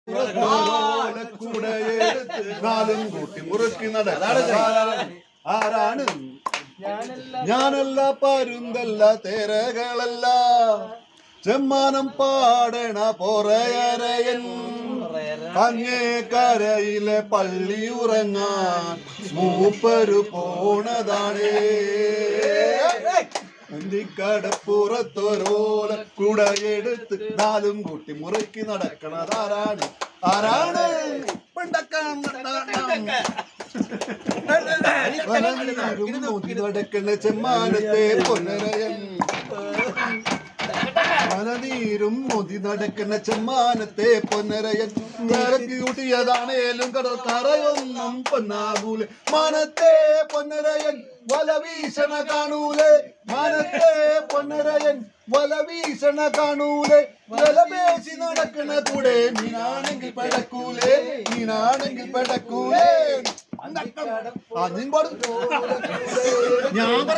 കൂടെ എടുത്ത് നാലും കൂട്ടി മുറുക്കി നടക്കാണ് ആരാണ് ഞാനല്ല പരുന്തല്ല തേരകളല്ല ചെമ്മാനം പാടണ പൊറയരയൻ അങ്ങേ കരയിലെ പള്ളി ഉറങ്ങാൻ മൂപ്പരു പോണതാണേ കടപ്പുറത്തൊരോല കൂടെ എടുത്ത് നാലും കൂട്ടി മുറുക്കി നടക്കണതാരാണ് ആരാണ് പിണ്ടക്കാൻ നടക്കണ ചെമ്മാനത്തെ പൊന്നരയൻ മനനീരും മൊതി നടക്കുന്ന ചെമ്മാനത്തെ പൊന്നരയൻ നിരക്ക് കൂട്ടിയതാണേലും കടൽ കറയൊന്നും പൊന്നാകൂലെ മാനത്തെ പൊന്നരയൻ വല വീശണ കാണൂലേ മാനത്തെ പൊന്നരയൻ വല വീശണ കാണൂലേ വലപേശി നടക്കണ കൂടെ നീനാണെങ്കിൽ പടക്കൂലേ നീനാണെങ്കിൽ പടക്കൂലേ ആ നീ പാടും ഞാൻ